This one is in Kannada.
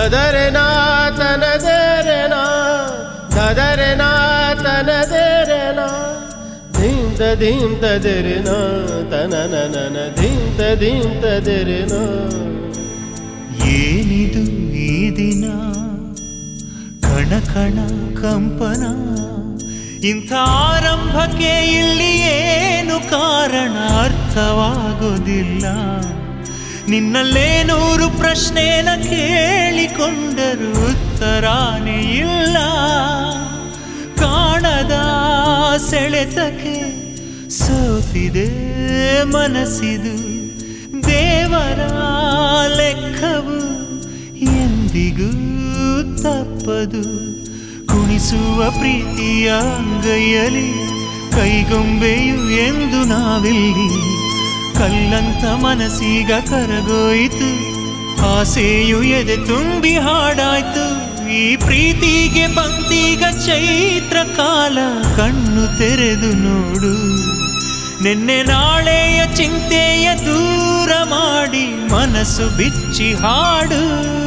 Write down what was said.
ದದರೆನಾ ತನದೆರೆನಾ ದದರೆನಾ ತನದೆರೆನಾ ಧೀಂತ ಧೀಂತ ದೆರೆನಾ ತನನನನ ಧೀಂತ ಧೀಂತ ದೆರೆನಾ ಏನಿದು ಈ ದಿನ ಕಣ ಕಣ ಕಂಪನ ಇಂಥ ಆರಂಭಕ್ಕೆ ಇಲ್ಲಿ ಏನು ಕಾರಣ ಅರ್ಥವಾಗೋದಿಲ್ಲ ನಿನ್ನಲ್ಲೇ ನೂರು ಪ್ರಶ್ನೆನ ಕೇಳಿಕೊಂಡರೂ ಉತ್ತರಾನೇ ಇಲ್ಲ ಕಾಣದ ಸೆಳೆತಕ್ಕೆ ಸೋತಿದೆ ಮನಸ್ಸಿದು ದೇವರ ಲೆಕ್ಕವು ಎಂದಿಗೂ ತಪ್ಪದು ಕುಣಿಸುವ ಪ್ರೀತಿಯ ಅಂಗೈಯಲ್ಲಿ ಕೈಗೊಂಬೆಯು ಎಂದು ನಾವಿಲ್ಲಿ ಕಲ್ಲಂತ ಮನಸ್ಸೀಗ ಕರಗೋಯಿತು ಆಸೆಯು ಎದೆ ತುಂಬಿ ಹಾಡಾಯ್ತು ಈ ಪ್ರೀತಿಗೆ ಬಂದೀಗ ಚೈತ್ರ ಕಾಲ ಕಣ್ಣು ತೆರೆದು ನೋಡು ನಿನ್ನೆ ನಾಳೆಯ ಚಿಂತೆಯ ದೂರ ಮಾಡಿ ಮನಸ್ಸು ಬಿಚ್ಚಿ ಹಾಡು